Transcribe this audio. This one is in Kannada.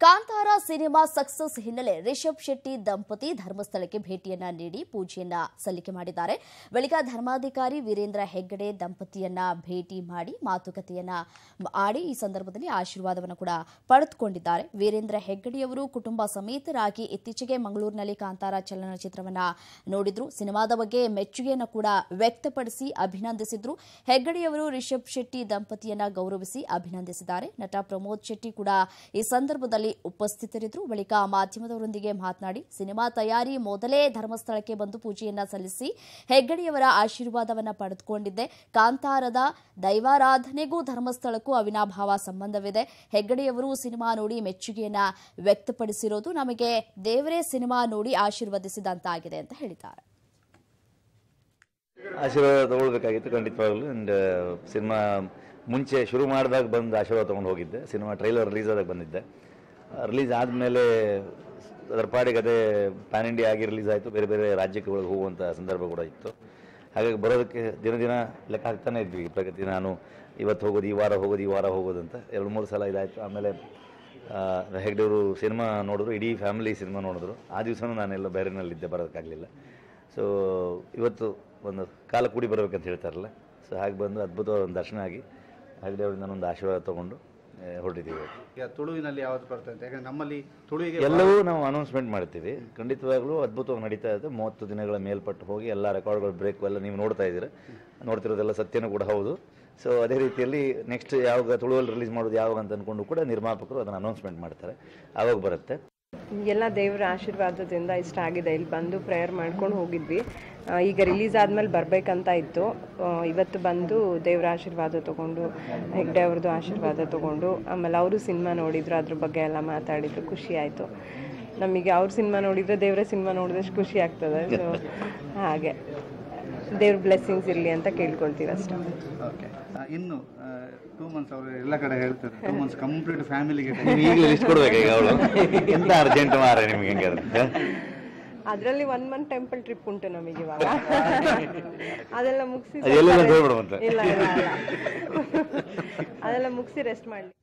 ಕಾಂತಾರ ಸಿನಿಮಾ ಸಕ್ಸಸ್ ಹಿನ್ನೆಲೆ ರಿಷಬ್ ಶೆಟ್ಟಿ ದಂಪತಿ ಧರ್ಮಸ್ಥಳಕ್ಕೆ ಭೇಟಿಯನ್ನ ನೀಡಿ ಪೂಜೆಯನ್ನ ಸಲ್ಲಿಕೆ ಮಾಡಿದ್ದಾರೆ ಬಳಿಕ ಧರ್ಮಾಧಿಕಾರಿ ವೀರೇಂದ್ರ ಹೆಗ್ಗಡೆ ದಂಪತಿಯನ್ನ ಭೇಟಿ ಮಾಡಿ ಮಾತುಕತೆಯನ್ನ ಆಡಿ ಈ ಸಂದರ್ಭದಲ್ಲಿ ಆಶೀರ್ವಾದವನ್ನು ಕೂಡ ಪಡೆದುಕೊಂಡಿದ್ದಾರೆ ವೀರೇಂದ್ರ ಹೆಗ್ಗಡೆಯವರು ಕುಟುಂಬ ಸಮೇತರಾಗಿ ಇತ್ತೀಚೆಗೆ ಮಂಗಳೂರಿನಲ್ಲಿ ಕಾಂತಾರ ಚಲನಚಿತ್ರವನ್ನ ನೋಡಿದ್ರು ಸಿನಿಮಾದ ಬಗ್ಗೆ ಮೆಚ್ಚುಗೆಯನ್ನು ಕೂಡ ವ್ಯಕ್ತಪಡಿಸಿ ಅಭಿನಂದಿಸಿದ್ರು ಹೆಗ್ಗಡೆಯವರು ರಿಷಬ್ ಶೆಟ್ಟಿ ದಂಪತಿಯನ್ನ ಗೌರವಿಸಿ ಅಭಿನಂದಿಸಿದ್ದಾರೆ ನಟ ಪ್ರಮೋದ್ ಶೆಟ್ಟಿ ಕೂಡ ಈ ಸಂದರ್ಭದಲ್ಲಿ ಉಪಸ್ಥಿತರಿದ್ದರು ಬಳಿಕ ಮಾಧ್ಯಮದವರೊಂದಿಗೆ ಮಾತನಾಡಿ ಸಿನಿಮಾ ತಯಾರಿ ಮೊದಲೇ ಧರ್ಮಸ್ಥಳಕ್ಕೆ ಬಂದು ಪೂಜೆಯನ್ನ ಸಲ್ಲಿಸಿ ಹೆಗ್ಗಡೆಯವರ ಆಶೀರ್ವಾದವನ್ನ ಪಡೆದುಕೊಂಡಿದ್ದೆ ಕಾಂತಾರದ ದೈವಾರಾಧನೆಗೂ ಧರ್ಮಸ್ಥಳಕ್ಕೂ ಅವಿನಾಭಾವ ಸಂಬಂಧವಿದೆ ಹೆಗ್ಗಡೆಯವರು ಸಿನಿಮಾ ನೋಡಿ ಮೆಚ್ಚುಗೆಯನ್ನ ವ್ಯಕ್ತಪಡಿಸಿರೋದು ನಮಗೆ ದೇವರೇ ಸಿನಿಮಾ ನೋಡಿ ಆಶೀರ್ವದಿಸಿದಂತಾಗಿದೆ ಅಂತ ಹೇಳಿದ್ದಾರೆ ಆಶೀರ್ವಾದ ತಗೊಳ್ಬೇಕಾಗಿತ್ತು ಖಂಡಿತವಾಗ್ಲೂ ಆ್ಯಂಡ್ ಸಿನಿಮಾ ಮುಂಚೆ ಶುರು ಮಾಡಿದಾಗ ಬಂದು ಆಶೀರ್ವಾದ ತೊಗೊಂಡು ಹೋಗಿದ್ದೆ ಸಿನಿಮಾ ಟ್ರೈಲರ್ ರಿಲೀಸ್ ಆದಾಗ ಬಂದಿದ್ದೆ ರಿಲೀಸ್ ಆದಮೇಲೆ ಅದರ ಪಾಡಿಗೆ ಅದೇ ಪ್ಯಾನ್ ಇಂಡಿಯಾ ಆಗಿ ರಿಲೀಸ್ ಆಯಿತು ಬೇರೆ ಬೇರೆ ರಾಜ್ಯಕ್ಕೆ ಒಳಗೆ ಹೋಗುವಂಥ ಸಂದರ್ಭ ಕೂಡ ಇತ್ತು ಹಾಗಾಗಿ ಬರೋದಕ್ಕೆ ದಿನ ದಿನ ಲೆಕ್ಕ ಹಾಕ್ತಾನೆ ಇದ್ವಿ ಪ್ರಗತಿ ನಾನು ಇವತ್ತು ಹೋಗೋದು ಈ ವಾರ ಹೋಗೋದು ಈ ವಾರ ಹೋಗೋದು ಅಂತ ಎರಡು ಮೂರು ಸಲ ಇದಾಯಿತು ಆಮೇಲೆ ಹೆಗ್ಡೆಯವರು ಸಿನಿಮಾ ನೋಡಿದ್ರು ಇಡೀ ಫ್ಯಾಮಿಲಿ ಸಿನಿಮಾ ನೋಡಿದ್ರು ಆ ದಿವಸನೂ ನಾನೆಲ್ಲ ಬೇರೆನಲ್ಲಿದ್ದೆ ಬರೋದಕ್ಕಾಗಲಿಲ್ಲ ಸೊ ಇವತ್ತು ಒಂದು ಕಾಲ ಕೂಡಿ ಬರಬೇಕಂತ ಹೇಳ್ತಾರಲ್ಲ ಸೊ ಹಾಗೆ ಬಂದು ಅದ್ಭುತವಾದ ಒಂದು ದರ್ಶನ ಆಗಿ ಹೆಗ್ಡೆಯವರಿಂದ ಒಂದು ಆಶೀರ್ವಾದ ತೊಗೊಂಡು ಆ, ಹೊರಟಿದ್ದೀವಿ ಇವತ್ತು. ಈಗ ತುಳುವಿನಲ್ಲಿ ಯಾವ್ದು ಬರ್ತದೆ ಅಂತ ಯಾಕಂದ್ರೆ ನಮ್ಮಲ್ಲಿ ತುಳುವಿಗೆ ಎಲ್ಲವೂ ನಾವು ಅನೌನ್ಸ್ಮೆಂಟ್ ಮಾಡ್ತೀವಿ ಖಂಡಿತವಾಗ್ಲೂ ಅದ್ಭುತವಾಗಿ ನಡೀತಾ ಇದೆ ಮೂವತ್ತು ದಿನಗಳ ಮೇಲ್ಪಟ್ಟು ಹೋಗಿ ಎಲ್ಲ ರೆಕಾರ್ಡ್ಗಳು ಬ್ರೇಕ್ ಎಲ್ಲ ನೀವು ನೋಡ್ತಾ ಇದ್ದೀರಾ ನೋಡ್ತಿರೋದೆಲ್ಲ ಸತ್ಯನೂ ಕೂಡ ಹೌದು ಸೊ ಅದೇ ರೀತಿಯಲ್ಲಿ ನೆಕ್ಸ್ಟ್ ಯಾವಾಗ ತುಳುವಲ್ಲಿ ರಿಲೀಸ್ ಮಾಡೋದು ಯಾವಾಗ ಅಂತ ಅಂದ್ಕೊಂಡು ಕೂಡ ನಿರ್ಮಾಪಕರು ಅದನ್ನು ಅನೌನ್ಸ್ಮೆಂಟ್ ಮಾಡ್ತಾರೆ ಆವಾಗ ಬರುತ್ತೆ ಎಲ್ಲ ದೇವರ ಆಶೀರ್ವಾದದಿಂದ ಇಷ್ಟ ಆಗಿದೆ ಇಲ್ಲಿ ಬಂದು ಪ್ರೇಯರ್ ಮಾಡ್ಕೊಂಡು ಹೋಗಿದ್ವಿ ಆ, ಈಗ ರಿಲೀಸ್ ಆದ್ಮೇಲೆ ಬರಬೇಕಂತ ಇತ್ತು ಆ, ಇವತ್ತು ಬಂದು ದೇವರ ಆಶೀರ್ವಾದ ತಗೊಂಡು ಹೆಗ್ಡೆ ಅವ್ರದ್ದು ಆಶೀರ್ವಾದ ತಗೊಂಡು ಆಮೇಲೆ ಅವರು ಸಿನಿಮಾ ನೋಡಿದ್ರು ಅದ್ರ ಬಗ್ಗೆ ಎಲ್ಲ ಮಾತಾಡಿದ್ರು ಖುಷಿ ಆಯಿತು ನಮಗೆ ಅವ್ರ ಸಿನಿಮಾ ನೋಡಿದ್ರೆ ದೇವರ ಸಿನಿಮಾ ನೋಡಿದಷ್ಟು ಖುಷಿ ಆಗ್ತದೆ ಸೊ ಹಾಗೆ ದೇವ್ರ ಬ್ಲೆಸ್ಸಿಂಗ್ಸ್ ಇರಲಿ ಅಂತ ಕೇಳ್ಕೊಳ್ತೀವಿ ಅಷ್ಟೇ ಓಕೆ ಇನ್ನು ಟೂ ಮಂತ್ಸ್ ಅವರು ಎಲ್ಲ ಕಡೆ ಹೇಳ್ತಾರೆ ಟೂ ಮಂತ್ಸ್ ಕಂಪ್ಲೀಟ್ ಫ್ಯಾಮಿಲಿಗೆ ನೀವು ಈಗಲೇ ಲಿಸ್ಟ್ ಕೊಡ್ಬೇಕು ಈಗ ಅವಳು ಎಂತ ಅರ್ಜೆಂಟ್ ಮಾರ ನಿಮ್ಗೆ ಹೆಂಗೆ ಅದರಲ್ಲಿ ಒನ್ ಮಂತ್ ಟೆಂಪಲ್ ಟ್ರಿಪ್ ಉಂಟು ನಮಗೆ ಇವಾಗ ಅದೆಲ್ಲ ಮುಗಿಸಿ ಅದೆಲ್ಲ ಹೇಳ್ಬಿಡು ಮತ್ತೆ ಇಲ್ಲ ಇಲ್ಲ ಇಲ್ಲ ಅದೆಲ್ಲ ಮುಗಿಸಿ ರೆಸ್ಟ್ ಮಾಡಲಿ